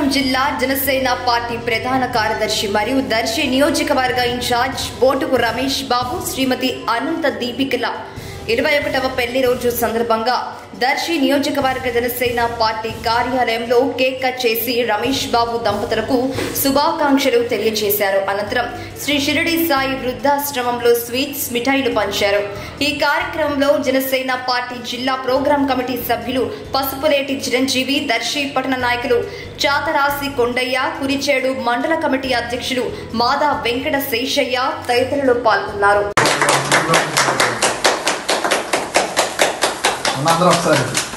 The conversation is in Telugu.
జిల్లా జనసేన పార్టీ ప్రధాన కార్యదర్శి మరియు దర్శి నియోజకవర్గ ఇన్ఛార్జ్ బోటుకు రమేష్ బాబు శ్రీమతి అనంత దీపికల ఇరవై ఒకటవ పెళ్లి రోజు సందర్భంగా దర్శి నియోజకవర్గ జనసేన పార్టీ కార్యాలయంలో కేక్ కట్ చేసి రమేష్ బాబు దంపతులకు శుభాకాంక్షలు తెలియజేశారు అనంతరం శ్రీ షిరిడి సాయి వృద్ధాశ్రమంలో స్వీట్స్ మిఠాయిలు పంచారు ఈ కార్యక్రమంలో జనసేన పార్టీ జిల్లా ప్రోగ్రాం కమిటీ సభ్యులు పసుపులేటి చిరంజీవి దర్శి పట్టణ నాయకులు చాతరాసి కొండయ్య కురిచేడు మండల కమిటీ అధ్యక్షులు మాదా వెంకట శేషయ్య తదితరులు పాల్గొన్నారు అందరూ ఒకసారి